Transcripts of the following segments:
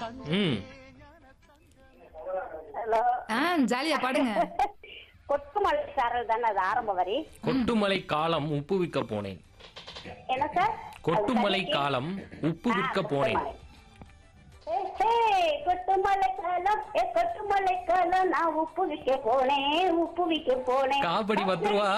ம் ஹலோ ஆ ஜாலியா பாடுங்க கொட்டுமலை சாரல் தானே அது ஆரம்ப வரி கொட்டுமலை காலம் உப்பு விற்க போனேன் என்ன சார் கொட்டுமலை காலம் உப்பு விற்க போனேன் கொட்டுமலை காலம் ஏ கொட்டுமலை காலம் நான் உப்பு விற்க போனேன் உப்பு விற்க போனேன் காபடி பத்து ரூபா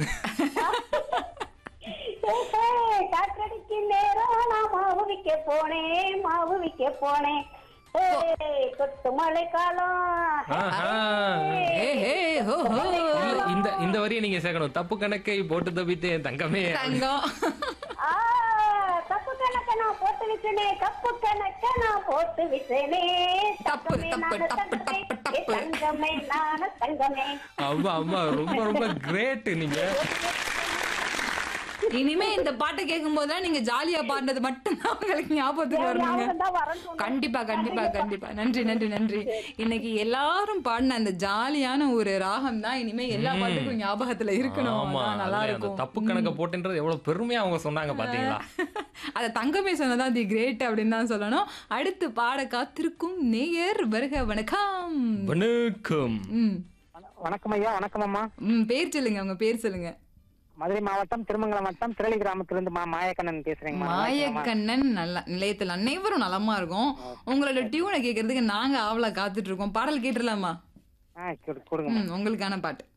ஏ, ஏ, காற்றடிக்கு நேரம் நான் மாவு விற்க போனேன் மாவு விற்க போனேன் ஏ, கொட்டுமலை காலம் ஆஹா. ஏ ஹே ஹோ ஹோ இல்ல, இந்த இந்த வரியை நீங்க சேர்க்கணும் தப்பு கணக்கை போட்டு தப்பித்தேன் தங்கமே தங்கம் ஆ, கப்பு கணக்க நான் போட்டு விட்டனே கப்பு கணக்க நான் போட்டு விட்டனே தப்பு, தங்கமே தப்பு, நானு தப்பு, தங்கமே, தப்பு, ஏ தப்பு. தங்கமே நானு தங்கமே அம்மா அம்மா ரொம்ப ரொம்ப கிரேட் நீங்க இனிமே இந்த பாட்டை கேட்கும் போதெல்லாம் நீங்க ஜாலியா பாடினது மட்டும்தான் உங்களுக்கு ஞாபகத்துக்கு வரணுங்க ஞாபகம் தான் வரணும் சொன்னேன். கண்டிப்பா கண்டிப்பா கண்டிப்பா நன்றி நன்றி நன்றி இன்னைக்கு எல்லாரும் பாடின அந்த ஜாலியான ஒரு ராகம் தான் இனிமே எல்லா பாட்டுக்கும் ஞாபகத்துல இருக்கணும் ஆமா அதான் நல்லா அதுல அந்த இருக்கும் தப்பு கணக்க போட்டுன்றது எவ்வளவு பெருமையா அவங்க சொன்னாங்க பாத்தீங்களா அத தங்கமே சொன்னதா தி கிரேட் அப்படின்னு தான் சொல்லணும் அடுத்து பாட காத்திருக்கும் நேயர் வருக வணக்கம் வணக்கம் ம் வணக்கம் ஐயா வணக்கம் அம்மா ம் பேர் சொல்லுங்க உங்க பேர் சொல்லுங்க மதுரை மாவட்டம் திருமங்கலம் வட்டம் திரளி கிராமத்திலிருந்து மா மாயக்கண்ணன் பேசுறேங்க மாயக்கண்ணன் நல்ல நிலையத்தில் அனைவரும் நலமா இருக்கும் உங்களோட டியூனை கேட்கறதுக்கு நாங்க ஆவலா காத்துட்டு இருக்கோம் பாடல் கேட்டுடலாமா ஆ கொடு- கொடுங்க ம் உங்களுக்கான பாட்டு